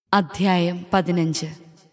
അധ്യായം പതിനഞ്ച്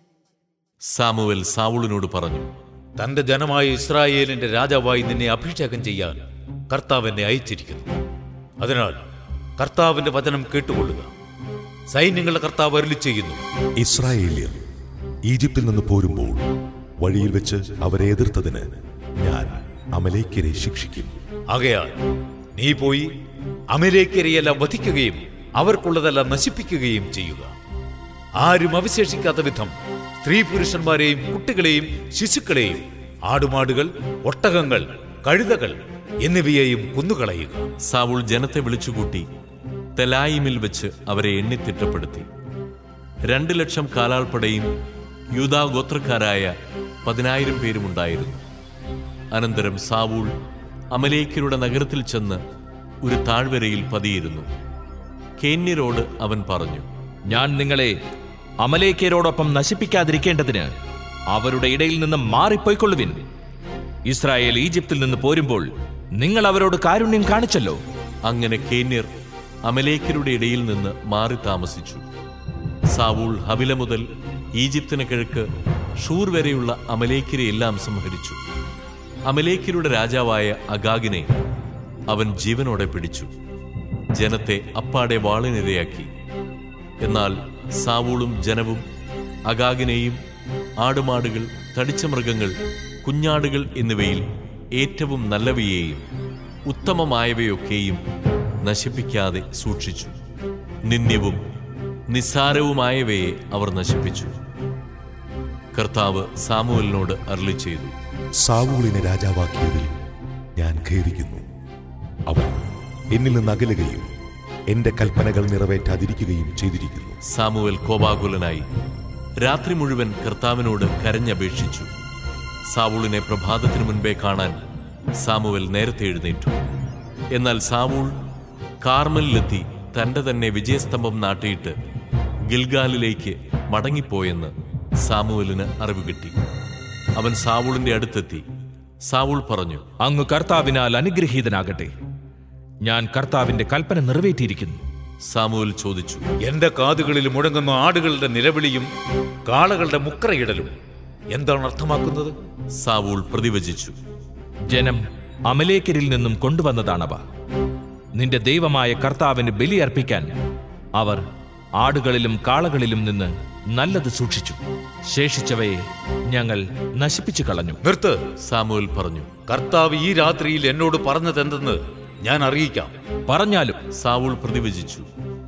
സാമുവൽ സാവുളിനോട് പറഞ്ഞു തന്റെ ജനമായ ഇസ്രായേലിന്റെ രാജാവായി നിന്നെ അഭിഷേകം ചെയ്യാൻ കർത്താവ് എന്നെ അയച്ചിരിക്കുന്നു അതിനാൽ കർത്താവിന്റെ വചനം കേട്ടുകൊള്ളുക സൈന്യങ്ങളുടെ കർത്താവ് അരുളി ചെയ്യുന്നു ഇസ്രായേല്യർ ഈജിപ്തിൽ നിന്ന് പോരുമ്പോൾ വഴിയിൽ വെച്ച് അവരെ എതിർത്തതിന് ഞാൻ അമലേക്കരെ ശിക്ഷിക്കും ആകയാൽ നീ പോയി അമലേക്കരെയെല്ലാം വധിക്കുകയും അവർക്കുള്ളതെല്ലാം നശിപ്പിക്കുകയും ചെയ്യുക ആരും അവശേഷിക്കാത്ത വിധം സ്ത്രീ പുരുഷന്മാരെയും കുട്ടികളെയും ശിശുക്കളെയും ആടുമാടുകൾ ഒട്ടകങ്ങൾ കഴുതകൾ എന്നിവയെയും കൊന്നുകളയുക സാവുൾ ജനത്തെ വിളിച്ചുകൂട്ടി തെലായിമിൽ വെച്ച് അവരെ എണ്ണിത്തിട്ടപ്പെടുത്തി രണ്ട് ലക്ഷം കാലാൾപ്പടയും യൂദാ ഗോത്രക്കാരായ പതിനായിരം പേരുമുണ്ടായിരുന്നു അനന്തരം സാവൂൾ അമലേക്കരുടെ നഗരത്തിൽ ചെന്ന് ഒരു താഴ്വരയിൽ പതിയിരുന്നു കേന്യരോട് അവൻ പറഞ്ഞു ഞാൻ നിങ്ങളെ അമലേക്കരോടൊപ്പം നശിപ്പിക്കാതിരിക്കേണ്ടതിന് അവരുടെ ഇടയിൽ നിന്ന് മാറിപ്പോയിക്കൊള്ളുവിൻ ഇസ്രായേൽ ഈജിപ്തിൽ നിന്ന് പോരുമ്പോൾ നിങ്ങൾ അവരോട് കാരുണ്യം കാണിച്ചല്ലോ അങ്ങനെ കേന്യർ അമലേക്കരുടെ ഇടയിൽ നിന്ന് മാറി താമസിച്ചു സാവൂൾ ഹവില മുതൽ ഈജിപ്തിന് കിഴക്ക് ഷൂർ വരെയുള്ള അമലേക്കരെ എല്ലാം സംഹരിച്ചു അമലേക്കരുടെ രാജാവായ അഗാഗിനെ അവൻ ജീവനോടെ പിടിച്ചു ജനത്തെ അപ്പാടെ വാളിനിരയാക്കി എന്നാൽ സാവൂളും ജനവും അഗാഗിനെയും ആടുമാടുകൾ തടിച്ച മൃഗങ്ങൾ കുഞ്ഞാടുകൾ എന്നിവയിൽ ഏറ്റവും നല്ലവയെയും ഉത്തമമായവയൊക്കെയും നശിപ്പിക്കാതെ സൂക്ഷിച്ചു നിന്ദ്യവും നിസ്സാരവുമായവയെ അവർ നശിപ്പിച്ചു കർത്താവ് സാമുവലിനോട് അരളി ചെയ്തു സാവൂളിനെ രാജാവാക്കിയതിൽ ഞാൻ ഖേദിക്കുന്നു അവൻ എന്നിൽ നിന്ന് അകലുകയും എന്റെ കൽപ്പനകൾ നിറവേറ്റാതിരിക്കുകയും ചെയ്തിരിക്കുന്നു സാമുവൽ കോപാകുലനായി രാത്രി മുഴുവൻ കർത്താവിനോട് കരഞ്ഞപേക്ഷിച്ചു സാവൂളിനെ പ്രഭാതത്തിനു മുൻപേ കാണാൻ സാമുവൽ നേരത്തെ എഴുന്നേറ്റു എന്നാൽ സാവൂൾ കാർമലിലെത്തി തന്റെ തന്നെ വിജയസ്തംഭം നാട്ടിയിട്ട് ഗിൽഗാലിലേക്ക് മടങ്ങിപ്പോയെന്ന് സാമുവലിന് അറിവ് കിട്ടി അവൻ സാവൂളിന്റെ അടുത്തെത്തി സാവൂൾ പറഞ്ഞു അങ്ങ് കർത്താവിനാൽ അനുഗ്രഹീതനാകട്ടെ ഞാൻ കർത്താവിന്റെ കൽപ്പന നിറവേറ്റിയിരിക്കുന്നു സാമുവൽ ചോദിച്ചു എന്റെ കാതുകളിൽ മുഴങ്ങുന്ന ആടുകളുടെ നിലവിളിയും കാളകളുടെ മുക്കറയിടലും എന്താണ് അർത്ഥമാക്കുന്നത് സാവൂൾ പ്രതിവചിച്ചു ജനം അമലേക്കരിൽ നിന്നും കൊണ്ടുവന്നതാണവ നിന്റെ ദൈവമായ കർത്താവിന് ബലിയർപ്പിക്കാൻ അവർ ആടുകളിലും കാളകളിലും നിന്ന് നല്ലത് സൂക്ഷിച്ചു ശേഷിച്ചവയെ ഞങ്ങൾ നശിപ്പിച്ചു കളഞ്ഞു നിർത്ത് സാമുവൽ പറഞ്ഞു കർത്താവ് ഈ രാത്രിയിൽ എന്നോട് പറഞ്ഞതെന്തെന്ന് ഞാൻ അറിയിക്കാം പറഞ്ഞാലും സാവൂൾ പ്രതിവചിച്ചു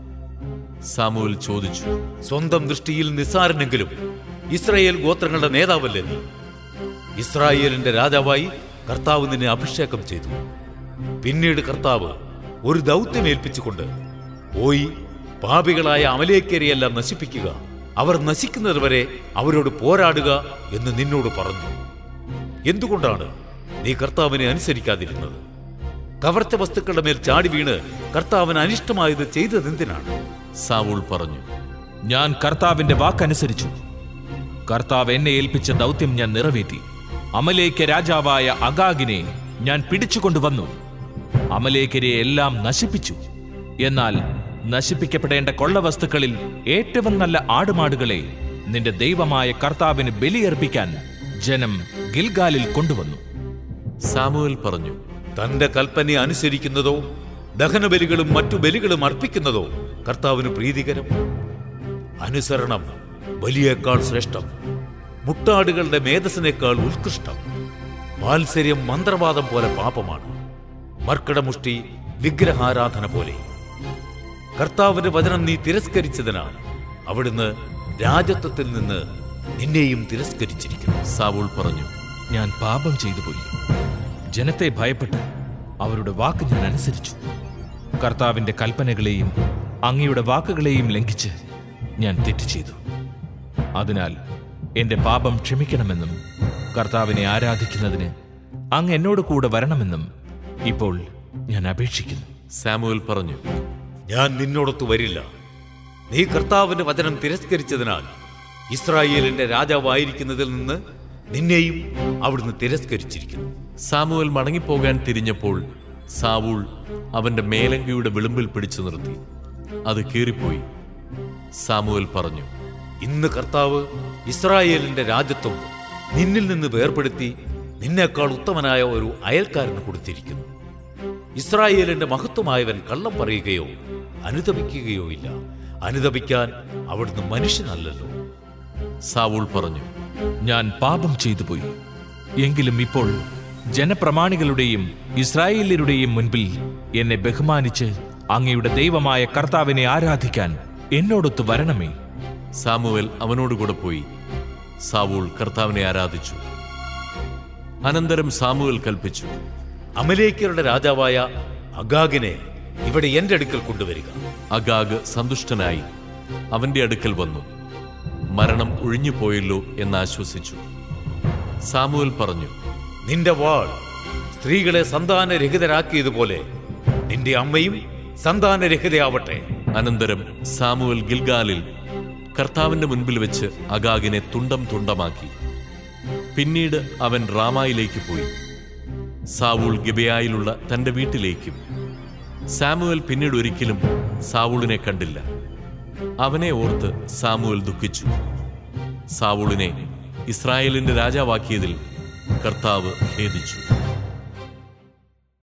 സാമുവൽ ചോദിച്ചു സ്വന്തം ദൃഷ്ടിയിൽ നിസ്സാരനെങ്കിലും ഇസ്രായേൽ ഗോത്രങ്ങളുടെ നേതാവല്ലേ നീ ഇസ്രായേലിന്റെ രാജാവായി കർത്താവ് നിന്നെ അഭിഷേകം ചെയ്തു പിന്നീട് കർത്താവ് ഒരു ദൗത്യം ഏൽപ്പിച്ചുകൊണ്ട് പോയി പാപികളായ അമലേക്കരെയെല്ലാം നശിപ്പിക്കുക അവർ നശിക്കുന്നത് വരെ അവരോട് പോരാടുക എന്ന് നിന്നോട് പറഞ്ഞു എന്തുകൊണ്ടാണ് നീ കർത്താവിനെ അനുസരിക്കാതിരുന്നത് കവർച്ച വസ്തുക്കളുടെ മേൽ ചാടി വീണ് കർത്താവിന് അനിഷ്ടമായത് ചെയ്തതെന്തിനാണ് സാവൂൾ പറഞ്ഞു ഞാൻ കർത്താവിന്റെ വാക്കനുസരിച്ചു കർത്താവ് എന്നെ ഏൽപ്പിച്ച ദൗത്യം ഞാൻ നിറവേറ്റി അമലേക്ക രാജാവായ അഗാഗിനെ ഞാൻ പിടിച്ചുകൊണ്ടുവന്നു അമലേക്കരെ എല്ലാം നശിപ്പിച്ചു എന്നാൽ നശിപ്പിക്കപ്പെടേണ്ട കൊള്ളവസ്തുക്കളിൽ ഏറ്റവും നല്ല ആടുമാടുകളെ നിന്റെ ദൈവമായ കർത്താവിന് ബലിയർപ്പിക്കാൻ ജനം ഗിൽഗാലിൽ കൊണ്ടുവന്നു സാമുവൽ പറഞ്ഞു തന്റെ കൽപ്പന അനുസരിക്കുന്നതോ ദഹനബലികളും മറ്റു ബലികളും അർപ്പിക്കുന്നതോ കർത്താവിന് പ്രീതികരം അനുസരണം ബലിയേക്കാൾ ശ്രേഷ്ഠം മുട്ടാടുകളുടെ മേധസ്സിനേക്കാൾ ഉത്കൃഷ്ടം വാത്സര്യം മന്ത്രവാദം പോലെ പാപമാണ് മർക്കടമുഷ്ടി വിഗ്രഹാരാധന പോലെ കർത്താവിന്റെ വചനം നീ തിരസ്കരിച്ചതിനാൽ അവിടുന്ന് രാജത്വത്തിൽ നിന്ന് നിന്നെയും തിരസ്കരിച്ചിരിക്കുന്നു സാവൂൾ പറഞ്ഞു ഞാൻ പാപം ചെയ്തു പോയി ജനത്തെ ഭയപ്പെട്ട് അവരുടെ വാക്ക് ഞാൻ അനുസരിച്ചു കർത്താവിന്റെ കൽപ്പനകളെയും അങ്ങയുടെ വാക്കുകളെയും ലംഘിച്ച് ഞാൻ തെറ്റ് ചെയ്തു അതിനാൽ എന്റെ പാപം ക്ഷമിക്കണമെന്നും കർത്താവിനെ ആരാധിക്കുന്നതിന് അങ്ങ് എന്നോട് കൂടെ വരണമെന്നും ഇപ്പോൾ ഞാൻ അപേക്ഷിക്കുന്നു സാമുവൽ പറഞ്ഞു ഞാൻ നിന്നോടൊത്തു വരില്ല നീ കർത്താവിന്റെ വചനം തിരസ്കരിച്ചതിനാൽ ഇസ്രായേലിന്റെ രാജാവായിരിക്കുന്നതിൽ നിന്ന് നിന്നെയും അവിടുന്ന് തിരസ്കരിച്ചിരിക്കുന്നു സാമുവൽ മടങ്ങിപ്പോകാൻ തിരിഞ്ഞപ്പോൾ സാവൂൾ അവന്റെ മേലങ്കയുടെ വിളുമ്പിൽ പിടിച്ചു നിർത്തി അത് കീറിപ്പോയി സാമുവൽ പറഞ്ഞു ഇന്ന് കർത്താവ് ഇസ്രായേലിന്റെ രാജ്യത്വം നിന്നിൽ നിന്ന് വേർപെടുത്തി നിന്നേക്കാൾ ഉത്തമനായ ഒരു അയൽക്കാരന് കൊടുത്തിരിക്കുന്നു ഇസ്രായേലിന്റെ മഹത്വമായവൻ കള്ളം പറയുകയോ അനുതപിക്കുകയോ ഇല്ല അനുതപിക്കാൻ അവിടുന്ന് മനുഷ്യനല്ലല്ലോ സാവൂൾ പറഞ്ഞു ഞാൻ പാപം ചെയ്തു പോയി എങ്കിലും ഇപ്പോൾ ജനപ്രമാണികളുടെയും ഇസ്രായേല്യരുടെയും മുൻപിൽ എന്നെ ബഹുമാനിച്ച് അങ്ങയുടെ ദൈവമായ കർത്താവിനെ ആരാധിക്കാൻ എന്നോടൊത്ത് വരണമേ സാമുവേൽ അവനോടുകൂടെ പോയി സാവൂൾ കർത്താവിനെ ആരാധിച്ചു അനന്തരം സാമുവേൽ കൽപ്പിച്ചു അമലേക്കരുടെ രാജാവായ അഗാഗിനെ ഇവിടെ എന്റെ അടുക്കൽ കൊണ്ടുവരിക അഗാഗ് സന്തുഷ്ടനായി അവന്റെ അടുക്കൽ വന്നു മരണം ഒഴിഞ്ഞുപോയല്ലോ എന്ന് ആശ്വസിച്ചു സാമുവേൽ പറഞ്ഞു നിന്റെ വാൾ സ്ത്രീകളെ സന്താനരഹിതരാക്കിയതുപോലെ നിന്റെ അമ്മയും സന്താനരഹിതയാവട്ടെ അനന്തരം സാമുവൽ ഗിൽഗാലിൽ കർത്താവിന്റെ മുൻപിൽ വെച്ച് അഗാഗിനെ തുണ്ടം തുണ്ടമാക്കി പിന്നീട് അവൻ റാമായിലേക്ക് പോയി സാവൂൾ ഗിബയായിലുള്ള തന്റെ വീട്ടിലേക്കും സാമുവൽ പിന്നീട് ഒരിക്കലും സാവൂളിനെ കണ്ടില്ല അവനെ ഓർത്ത് സാമുവൽ ദുഃഖിച്ചു സാവൂളിനെ ഇസ്രായേലിന്റെ രാജാവാക്കിയതിൽ കർത്താവ് ഖേദിച്ചു